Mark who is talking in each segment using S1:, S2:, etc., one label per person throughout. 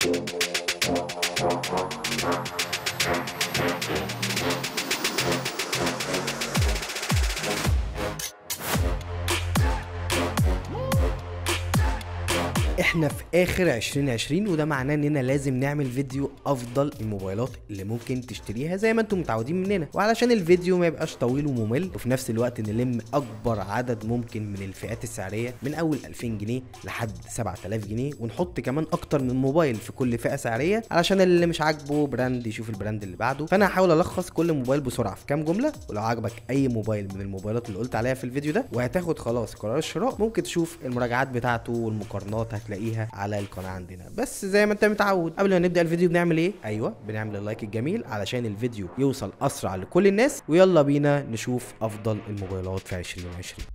S1: احنا في اخر 2020 وده معناه اننا لازم نعمل فيديو افضل الموبايلات اللي ممكن تشتريها زي ما انتم متعودين مننا وعلشان الفيديو ما يبقاش طويل وممل وفي نفس الوقت نلم اكبر عدد ممكن من الفئات السعريه من اول 2000 جنيه لحد 7000 جنيه ونحط كمان اكتر من موبايل في كل فئه سعريه علشان اللي مش عاجبه براند يشوف البراند اللي بعده فانا هحاول الخص كل موبايل بسرعه في كام جمله ولو عجبك اي موبايل من الموبايلات اللي قلت عليها في الفيديو ده وهتاخد خلاص قرار الشراء ممكن تشوف المراجعات بتاعته والمقارنات هتلاقيها على القناه عندنا بس زي ما انت متعود قبل ما نبدا الفيديو بنعمل ايه ايوه بنعمل اللايك الجميل علشان الفيديو يوصل اسرع لكل الناس ويلا بينا نشوف افضل الموبايلات في 2020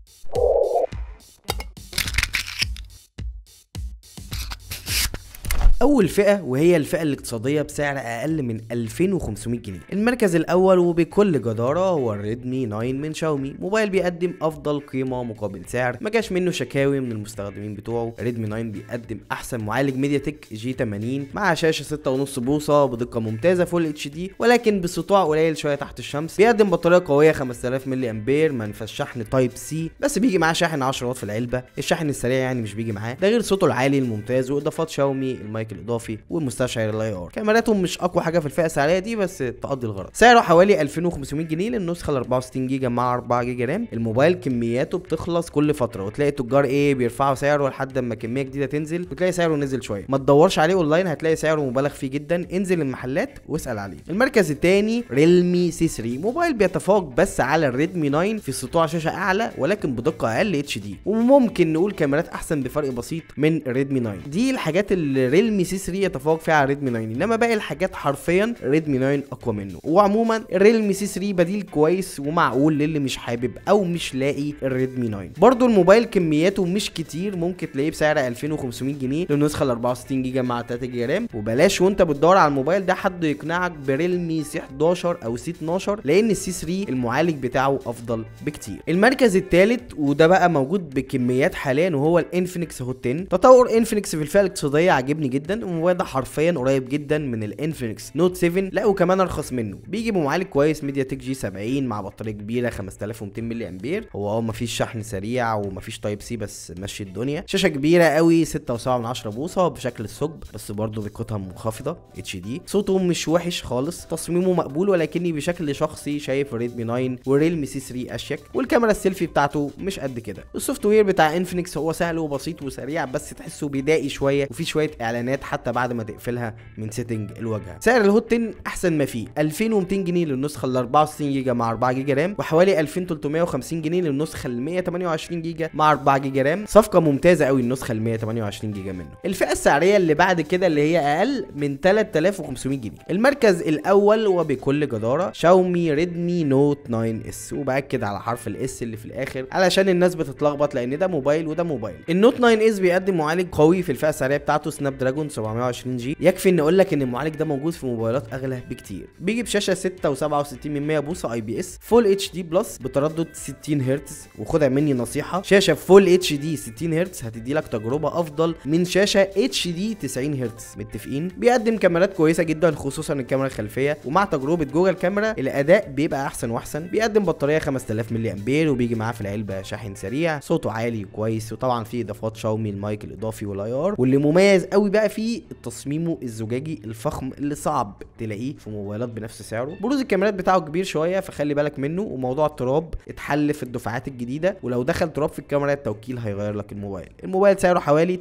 S1: اول فئه وهي الفئه الاقتصاديه بسعر اقل من 2500 جنيه المركز الاول وبكل جداره هو الريدمي 9 من شاومي موبايل بيقدم افضل قيمه مقابل سعر ما جاش منه شكاوي من المستخدمين بتوعه ريدمي 9 بيقدم احسن معالج ميديا تك جي 80 مع شاشه 6.5 بوصه بدقه ممتازه فول اتش دي ولكن بسطوع قليل شويه تحت الشمس بيقدم بطاريه قويه 5000 ملي امبير منفذ شحن تايب سي بس بيجي معاه شاحن 10 واط في العلبه الشاحن السريع يعني مش بيجي معاه ده غير صوته العالي الممتاز واضافات شاومي المايك الاضافي والمستشعر الاي ار كاميراتهم مش اقوى حاجه في الفئه السعريه دي بس تقضي الغرض سعره حوالي 2500 جنيه للنسخه ال 64 جيجا مع 4 جيجا رام الموبايل كمياته بتخلص كل فتره وتلاقي التجار ايه بيرفعوا سعره لحد اما كميه جديده تنزل وتلاقي سعره نزل شويه ما تدورش عليه اونلاين هتلاقي سعره مبالغ فيه جدا انزل المحلات واسال عليه المركز الثاني ريلمي سي 3 موبايل بيتفوق بس على الريدمي 9 في سطوع شاشه اعلى ولكن بدقه اقل اتش دي وممكن نقول كاميرات احسن بفرق بسيط من ريدمي 9 دي الحاجات اللي ريلمي سي 3 يتفوق فيها على ريدمي 9 انما باقي الحاجات حرفيا ريدمي 9 اقوى منه وعموما الريلمي سي 3 بديل كويس ومعقول للي مش حابب او مش لاقي الريدمي 9 برضو الموبايل كمياته مش كتير ممكن تلاقيه بسعر 2500 جنيه للنسخه ال 64 جيجا مع 3 جيجا رام وبلاش وانت بتدور على الموبايل ده حد يقنعك بريلمي سي 11 او سي 12 لان السي 3 المعالج بتاعه افضل بكتير المركز الثالث وده بقى موجود بكميات حاليا وهو الانفينكس هوت 10 تطور انفينكس في الفئه الاقتصاديه عاجبني جدا الموبايل ده حرفيا قريب جدا من الانفينكس نوت 7 لا وكمان ارخص منه بيجي بمعالج كويس ميديا تك جي 70 مع بطاريه كبيره 5200 ملي امبير هو اه مفيش شحن سريع ومفيش تايب سي بس مشي الدنيا شاشه كبيره قوي 6.7 بوصه بشكل الثقب بس برضه دقتها منخفضه اتش دي صوته مش وحش خالص تصميمه مقبول ولكني بشكل شخصي شايف ريدمي 9 وريلمي سي 3 اشيك والكاميرا السيلفي بتاعته مش قد كده السوفت وير بتاع انفينكس هو سهل وبسيط وسريع بس تحسه بدائي شويه وفي شويه اعلانات حتى بعد ما تقفلها من سيتنج الواجهه سعر الهوت 10 احسن ما فيه 2200 جنيه للنسخه ال 64 جيجا مع 4 جيجا رام وحوالي 2350 جنيه للنسخه ال 128 جيجا مع 4 جيجا رام صفقه ممتازه قوي النسخه ال 128 جيجا منه الفئه السعريه اللي بعد كده اللي هي اقل من 3500 جنيه المركز الاول وبكل جداره شاومي ريدمي نوت 9 اس وباكد على حرف الاس اللي في الاخر علشان الناس بتتلخبط لان ده موبايل وده موبايل النوت 9 اس بيقدم معالج قوي في الفئه السعريه بتاعته سناب دراجون 720 جي يكفي ان اقول لك ان المعالج ده موجود في موبايلات اغلى بكتير بيجي بشاشه 6.67 من 100 بوصه اي بي اس فول اتش دي بلس بتردد 60 هرتز وخدها مني نصيحه شاشه فول اتش دي 60 هرتز هتدي لك تجربه افضل من شاشه اتش دي 90 هرتز متفقين بيقدم كاميرات كويسه جدا خصوصا الكاميرا الخلفيه ومع تجربه جوجل كاميرا الاداء بيبقى احسن واحسن بيقدم بطاريه 5000 ملي امبير وبيجي معاه في العلبه شاحن سريع صوته عالي وكويس وطبعا فيه اضافات شاومي المايك الاضافي والاي ار واللي مميز قوي بقى فيه تصميمه الزجاجي الفخم اللي صعب تلاقيه في موبايلات بنفس سعره بروز الكاميرات بتاعه كبير شويه فخلي بالك منه وموضوع التراب اتحل في الدفعات الجديده ولو دخل تراب في الكاميرا التوكيل هيغير لك الموبايل الموبايل سعره حوالي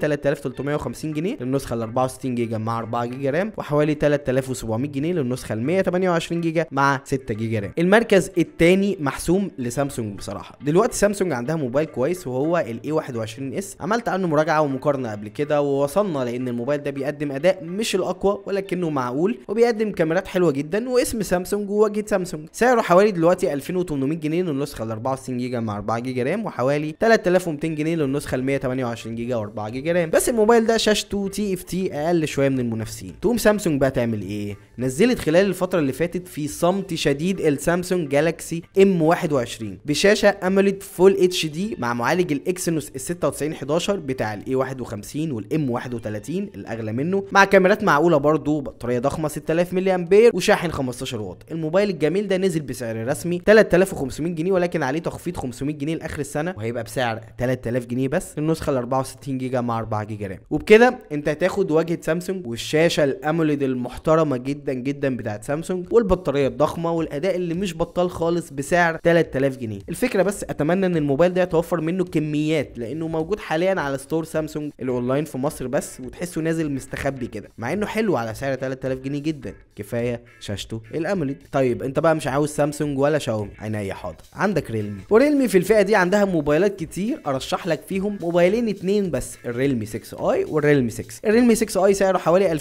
S1: 3350 جنيه للنسخه ال 64 جيجا مع 4 جيجا رام وحوالي 3700 جنيه للنسخه ال 128 جيجا مع 6 جيجا رام المركز الثاني محسوم لسامسونج بصراحه دلوقتي سامسونج عندها موبايل كويس وهو الاي 21 اس عملت عنه مراجعه ومقارنه قبل كده ووصلنا لان الموبايل ده بيقدم اداء مش الاقوى ولكنه معقول وبيقدم كاميرات حلوه جدا واسم سامسونج وواجهه سامسونج سعره حوالي دلوقتي 2800 جنيه للنسخه ال 64 جيجا مع 4 جيجا رام وحوالي 3200 جنيه للنسخه ال 128 جيجا و4 جيجا رام بس الموبايل ده شاشته تي اف تي اقل شويه من المنافسين تقوم سامسونج بقى تعمل ايه نزلت خلال الفتره اللي فاتت في صمت شديد السامسونج جالاكسي ام 21 بشاشه اموليد فول اتش دي مع معالج الاكسينوس ال 9611 بتاع الاي 51 والام 31 الاعلى الاغلى منه مع كاميرات معقوله برضه بطاريه ضخمه 6000 ملي امبير وشاحن 15 واط الموبايل الجميل ده نزل بسعر رسمي 3500 جنيه ولكن عليه تخفيض 500 جنيه لاخر السنه وهيبقى بسعر 3000 جنيه بس النسخه ال 64 جيجا مع 4 جيجا رام وبكده انت هتاخد واجهه سامسونج والشاشه الاموليد المحترمه جدا جدا بتاعت سامسونج والبطاريه الضخمه والاداء اللي مش بطال خالص بسعر 3000 جنيه الفكره بس اتمنى ان الموبايل ده يتوفر منه كميات لانه موجود حاليا على ستور سامسونج الاونلاين في مصر بس وتحسه نازل مستخبي كده مع انه حلو على سعر 3000 جنيه جدا كفايه شاشته الاموليد طيب انت بقى مش عاوز سامسونج ولا شاومي عينيا حاضر عندك ريلمي وريلمي في الفئه دي عندها موبايلات كتير ارشح لك فيهم موبايلين اتنين بس الريلمي 6 اي والريلمي 6 الريلمي 6 اي سعره حوالي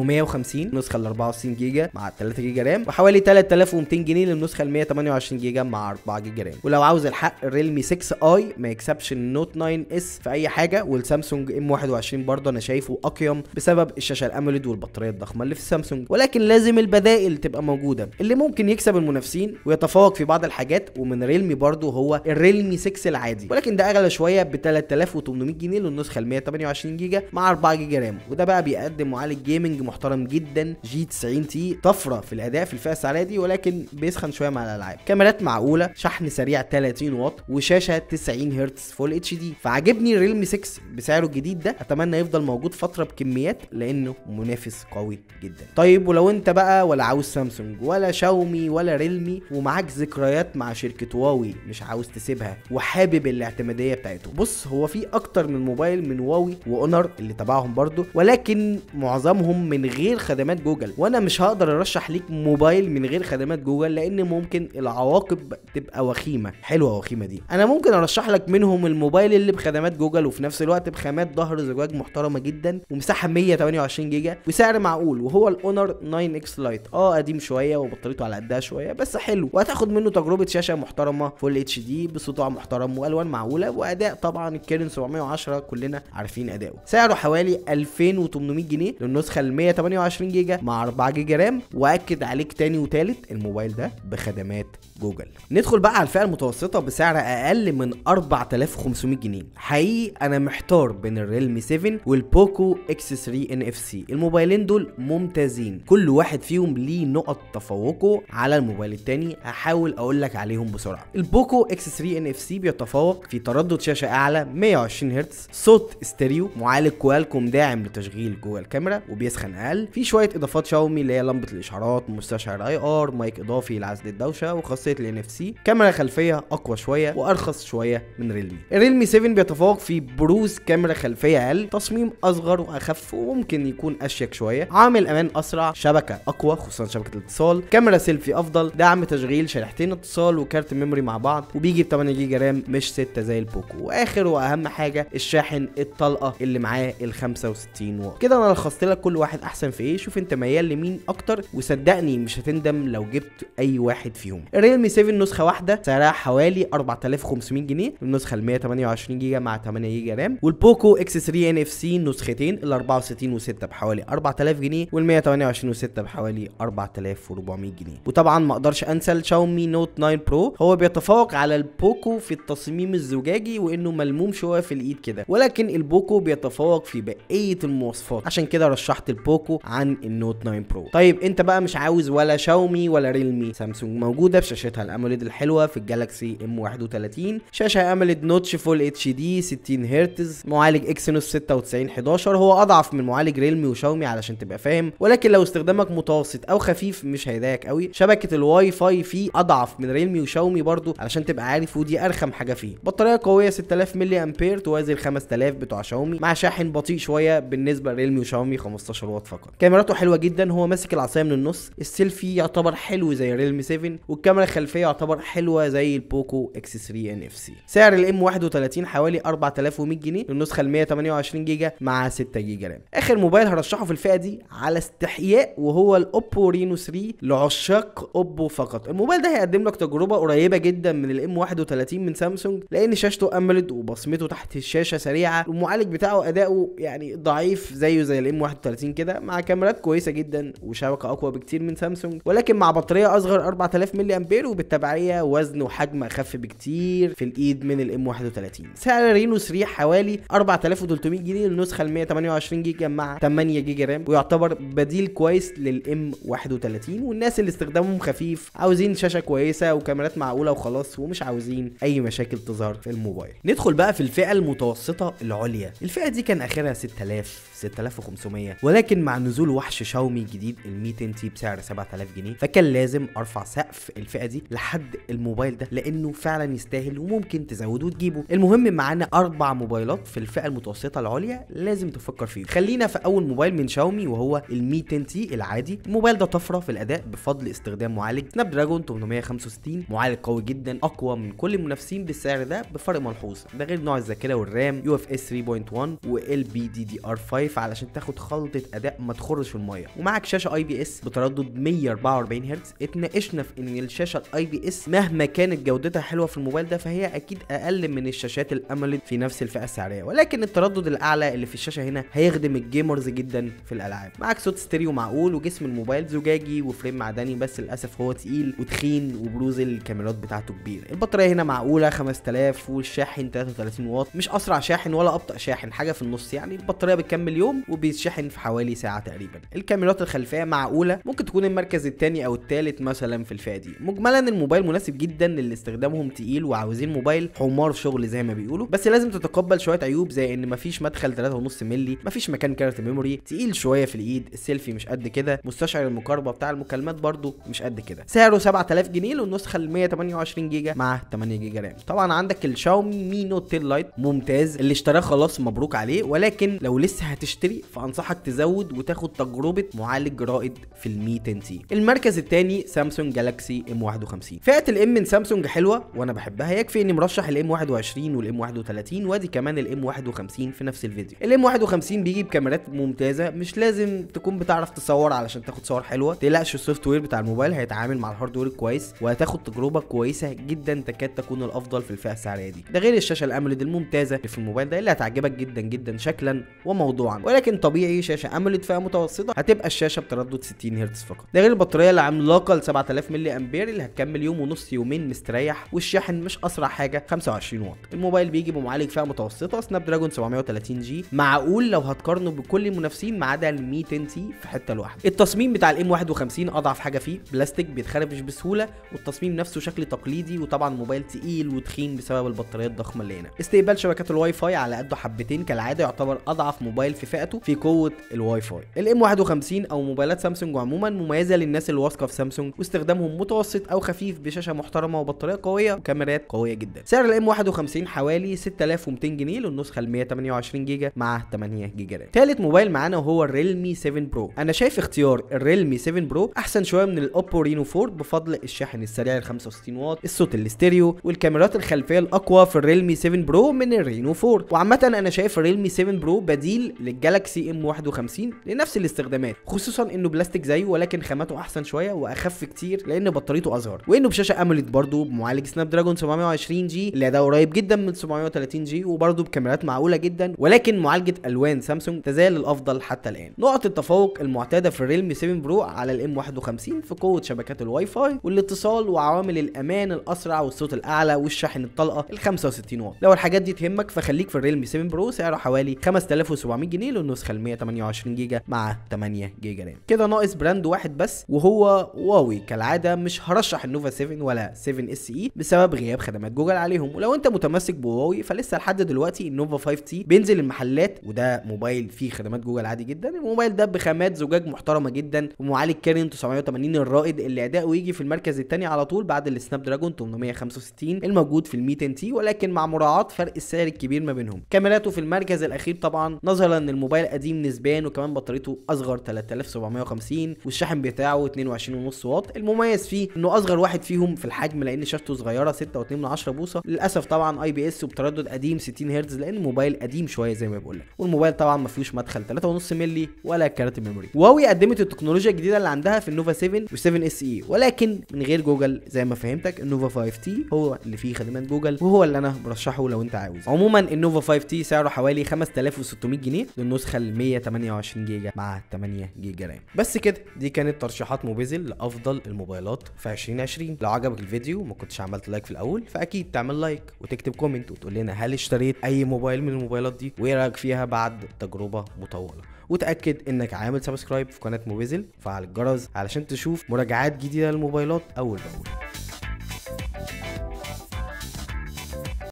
S1: 2850 نسخه ال 64 جيجا مع 3 جيجا رام وحوالي 3200 جنيه للنسخه ال 128 جيجا مع 4 جيجا رام ولو عاوز الحق الريلمي 6 اي ما يكسبش النوت 9 اس في اي حاجه والسامسونج ام 21 برضه انا شايفه اقيم بسبب الشاشه الاموليد والبطاريه الضخمه اللي في السامسونج ولكن لازم البدائل تبقى موجوده اللي ممكن يكسب المنافسين ويتفوق في بعض الحاجات ومن ريلمي برضه هو الريلمي 6 العادي ولكن ده اغلى شويه ب 3800 جنيه للنسخه ال 128 جيجا مع 4 جيجا رام وده بقى بيقدم معالج جيمنج محترم جدا جي 90 تي طفره في الاداء في الفئه السعريه دي ولكن بيسخن شويه مع الالعاب كاميرات معقوله شحن سريع 30 واط وشاشه 90 هرتز فول اتش دي فعجبني الريلمي 6 بسعره الجديد ده اتمنى يفضل موجود فتره بكميات لانه منافس قوي جدا طيب ولو انت بقى ولا عاوز سامسونج ولا شاومي ولا ريلمي ومعاك ذكريات مع شركه واوي مش عاوز تسيبها وحابب الاعتماديه بتاعته بص هو في اكتر من موبايل من واوي واونر اللي تبعهم برضو ولكن معظمهم من غير خدمات جوجل وانا مش هقدر ارشح ليك موبايل من غير خدمات جوجل لان ممكن العواقب تبقى وخيمه حلوه وخيمه دي انا ممكن ارشح لك منهم الموبايل اللي بخدمات جوجل وفي نفس الوقت بخامات ظهر زجاج محترمه جدا ومساحه 128 جيجا وسعر معقول وهو الاونر 9 اكس لايت اه قديم شويه وبطاريته على قدها شويه بس حلو وهتاخد منه تجربه شاشه محترمه فول اتش دي بسطوع محترم والوان معقوله واداء طبعا الكيرن 710 كلنا عارفين اداؤه سعره حوالي 2800 جنيه للنسخه ال 128 جيجا مع 4 جيجا رام واكد عليك تاني وتالت الموبايل ده بخدمات جوجل ندخل بقى على الفئه المتوسطه بسعر اقل من 4500 جنيه حقيقي انا محتار بين الريلمي 7 والبوكو اكس 3 ان اف سي الموبايلين دول ممتازين كل واحد فيهم ليه نقط تفوقه على الموبايل التاني هحاول اقول لك عليهم بسرعه البوكو اكس 3 ان اف سي بيتفوق في تردد شاشه اعلى 120 هرتز صوت استيريو معالج كوالكوم داعم لتشغيل جوه الكاميرا وبيسخن اقل في شويه اضافات شاومي اللي هي لمبه الاشعارات مستشعر اي ار مايك اضافي لعزل الدوشه وخاصيه الان اف سي كاميرا خلفيه اقوى شويه وارخص شويه من ريلمي الريلمي 7 بيتفوق في بروز كاميرا خلفيه اقل تصميم اصغر واخف وممكن يكون اشيك شويه عامل امان اسرع شبكه اقوى خصوصا شبكه الاتصال كاميرا سيلفي افضل دعم تشغيل شريحتين اتصال وكارت ميموري مع بعض وبيجي ب 8 جيجا رام مش 6 زي البوكو واخر واهم حاجه الشاحن الطلقه اللي معاه ال 65 واط كده انا لخصت لك كل واحد احسن في ايه شوف انت ميال لمين اكتر وصدقني مش هتندم لو جبت اي واحد فيهم الريلمي 7 نسخه واحده سعرها حوالي 4500 جنيه النسخه ال 128 جيجا مع 8 جيجا رام والبوكو اكس 3 ان اف سي نسختين ال 64 و6 بحوالي 4000 جنيه وال 128 و6 بحوالي 4400 جنيه وطبعا ما اقدرش انسى الشاومي نوت 9 برو هو بيتفوق على البوكو في التصميم الزجاجي وانه ملموم شويه في الايد كده ولكن البوكو بيتفوق في بقيه المواصفات عشان كده رشحت البوكو عن النوت 9 برو طيب انت بقى مش عاوز ولا شاومي ولا ريلمي سامسونج موجوده بشاشتها الاموليد الحلوه في الجالاكسي ام 31 شاشه اموليد نوتش فول اتش دي 60 هرتز معالج اكسينوس 9611 هو اضعف من معالج ريلمي وشاومي علشان تبقى فاهم ولكن لو استخدامك متوسط او خفيف مش هيضايقك قوي شبكه الواي فاي فيه اضعف من ريلمي وشاومي برضو علشان تبقى عارف ودي ارخم حاجه فيه بطاريه قويه 6000 ملي امبير توازي ال 5000 بتوع شاومي مع شاحن بطيء شويه بالنسبه لريلمي وشاومي 15 واط فقط كاميراته حلوه جدا هو ماسك العصايه من النص السيلفي يعتبر حلو زي الريلمي 7 والكاميرا الخلفيه يعتبر حلوه زي البوكو اكس 3 ان اف سي سعر الام 31 حوالي 4100 جنيه للنسخه ال 128 جيجا مع 6 جيجا رام اخر موبايل هرشحه في الفئه دي على استحياء وهو الاوبو رينو 3 لعشاق اوبو فقط الموبايل ده هيقدم لك تجربه قريبه جدا من الام 31 من سامسونج لان شاشته اموليد وبصمته تحت الشاشه سريعه والمعالج بتاعه اداؤه يعني ضعيف زيه زي الام 31 كده مع كاميرات كويسه جدا وشبكه اقوى بكتير من سامسونج ولكن مع بطاريه اصغر 4000 ملي امبير وبالتبعيه وزن وحجم اخف بكتير في الايد من الام 31 سعر رينو 3 حوالي 4300 جنيه للنسخه ال 128 128 جيجا مع 8 جيجا رام ويعتبر بديل كويس للام 31 والناس اللي استخدامهم خفيف عاوزين شاشه كويسه وكاميرات معقوله وخلاص ومش عاوزين اي مشاكل تظهر في الموبايل ندخل بقى في الفئه المتوسطه العليا الفئه دي كان اخرها 6000 6500 ولكن مع نزول وحش شاومي جديد ال 100 تي بسعر 7000 جنيه فكان لازم ارفع سقف الفئه دي لحد الموبايل ده لانه فعلا يستاهل وممكن تزوده وتجيبه المهم معانا اربع موبايلات في الفئه المتوسطه العليا لازم تفكر فيهم خلينا في اول موبايل من شاومي وهو ال 100 تي العادي الموبايل ده طفره في الاداء بفضل استخدام معالج سناب دراجون 865 معالج قوي جدا اقوى من كل المنافسين بالسعر ده بفرق ملحوظ ده غير نوع الذاكره والرام يو اف اس 3.1 وال بي دي دي ار 5 علشان تاخد خلطه اداء ما تخرش في الميه ومعاك شاشه اي بي اس بتردد 144 هرتز اتناقشنا في ان الشاشه الاي بي اس مهما كانت جودتها حلوه في الموبايل ده فهي اكيد اقل من الشاشات الاموليد في نفس الفئه السعريه ولكن التردد الاعلى اللي في الشاشه هنا هيخدم الجيمرز جدا في الالعاب معاك صوت ستيريو معقول وجسم الموبايل زجاجي وفريم معدني بس للاسف هو تقيل وتخين وبروز الكاميرات بتاعته كبير البطاريه هنا معقوله 5000 والشاحن 33 واط مش اسرع شاحن ولا ابطا شاحن حاجه في النص يعني البطاريه بتكمل يوم وبيتشحن في حوالي ساعه تقريبا الكاميرات الخلفيه معقوله ممكن تكون المركز الثاني او الثالث مثلا في الفئه دي مجملا الموبايل مناسب جدا للي استخدامهم تقيل وعاوزين موبايل حمار شغل زي ما بيقولوا بس لازم تتقبل شويه عيوب زي ان مفيش مدخل 3.5 مللي مفيش مكان كارت ميموري تقيل شويه في الايد السيلفي مش قد كده مستشعر المقاربه بتاع المكالمات برضو مش قد كده سعره 7000 جنيه للنسخه ال 128 جيجا مع 8 جيجا رام طبعا عندك الشاومي مي نوت 10 لايت ممتاز اللي اشتراه خلاص مبروك عليه ولكن لو لسه هتشتري فانصحك تزود وتاخد تجربه معالج رائد في ال 100 تي المركز الثاني سامسونج جالاكسي ام 51 فئه الام من سامسونج حلوه وانا بحبها يكفي اني مرشح الام 21 والام 31 وادي كمان الام 51 في نفس الفيديو الام 51 بيجي بكاميرات ممتازه مش لازم تكون بتعرف تصور علشان تاخد صور حلوه تقلقش السوفت وير بتاع الموبايل هيتعامل مع الهاردوير كويس وهتاخد تجربه كويسه جدا تكاد تكون الافضل في الفئه السعريه دي ده غير الشاشه الاموليد الممتازه اللي في الموبايل ده اللي هتعجبك جدا جدا شكلا وموضوعا ولكن طبيعي شاشه اموليد فئه متوسطه هتبقى الشاشه بتردد 60 هرتز فقط ده غير البطاريه العملاقه ل 7000 ملي امبير اللي هتكمل يوم ونص يومين مستريح والشاحن مش اسرع حاجه 25 واط الموبايل بيجي بمعالج فئه متوسطه سناب دراجون 730 جي معقول لو هتقارنه بكل المنافسين ما عدا ال 100 تي في حته لوحده التصميم بتاع الام 51 اضعف حاجه فيه بلاستيك بيتخربش بسهوله والتصميم نفسه شكل تقليدي وطبعا الموبايل تقيل وتخين بسبب البطاريه الضخمه اللي هنا استقبال شبكات الواي فاي على قده حبتين كالعاده يعتبر اضعف موبايل في فئته في قوه الواي فاي الام 51 او موبايلات سامسونج عموما مميزه للناس اللي واثقه في سامسونج واستخدامهم متوسط او خفيف بشاشه محترمه وبطاريه قويه وكاميرات قويه جدا سعر الام 51 حوالي 6200 جنيه للنسخه ال 128 جيجا مع 8 جيجا رام ثالث موبايل معانا وهو الريلمي 7 برو انا شايف اختيار الريلمي 7 برو احسن شويه من الاوبو رينو 4 بفضل الشاحن السريع ال 65 واط الصوت الاستيريو والكاميرات الخلفيه الاقوى في الريلمي 7 برو من الرينو 4 وعامه انا شايف الريلمي 7 برو بديل للجالكسي ام 51 لنفس الاستخدامات خصوصا انه بلاستيك زيه ولكن خامته احسن شويه واخف كتير لان بطاريته اصغر وانه بشاشه اموليد برضه بمعالج سناب دراجون 720 جي اللي ده قريب جدا من 730 جي وبرضه بكاميرات معقوله جدا ولكن معالجه الوان سامسونج تزال الافضل حتى الان نقط التفوق المعتاده في الريلمي 7 برو على الام 51 في قوه شبكات الواي فاي والاتصال وعوامل الامان الاسرع والصوت الاعلى والشاحن الطلقه ال 65 واط لو الحاجات دي تهمك فخليك في الريلمي 7 برو سعره حوالي 5700 جنيه للنسخه ال 128 جيجا مع 8 جيجا رام كده ناقص براند واحد بس وهو واوي كالعاده مش هرشح النوفا 7 ولا 7 اس اي بسبب غياب خدمات جوجل عليهم ولو انت متمسك بواوي فلسه لحد دلوقتي النوفا 5 تي بينزل المحلات وده موبايل فيه خدمات جوجل عادي جدا الموبايل ده بخامات زجاج محترمه جدا ومعالج كارين 980 الرائد اللي اداؤه يجي في المركز الثاني على طول بعد السناب دراجون 865 الموجود في ال 100 تي ولكن مع مراعاه فرق السعر الكبير ما بينهم كاميراته في المركز الاخير طبعا نظرا ان الموبايل قديم نسبيا وكمان بطاريته اصغر 3750 والشاحن بتاعه 22.5 واط المميز فيه انه اصغر واحد فيهم في الحجم لان شاشته صغيره 6.2 بوصه للاسف طبعا اي بي اس وبتردد قديم 60 هرتز لان الموبايل قديم شويه زي ما بقول لك والموبايل طبعا ما فيهوش مدخل 3.5 مللي ولا كارت ميموري واوي قدمت التكنولوجيا الجديده اللي عندها في النوفا 7 و7 اس اي ولكن من غير جوجل زي ما فهمتك النوفا 5 تي هو اللي فيه خدمات جوجل وهو اللي انا برشحه لو انت عاوز عموما النوفا 5 تي سعره حوالي 5600 جنيه للنسخه ال 128 جيجا مع 8 جيجا رام بس كده دي كانت ترشيحات موبيزل لافضل الموبايلات في 2020 لو عجبك الفيديو وما كنتش عملت لايك في الاول فاكيد تعمل لايك وتكتب كومنت وتقول لنا هل اشتريت اي موبايل من الموبايلات دي وايه رايك فيها بعد تجربة مطولة وتأكد انك عامل سبسكرايب في قناة موبيزل فعل الجرس علشان تشوف مراجعات جديدة للموبايلات اول باول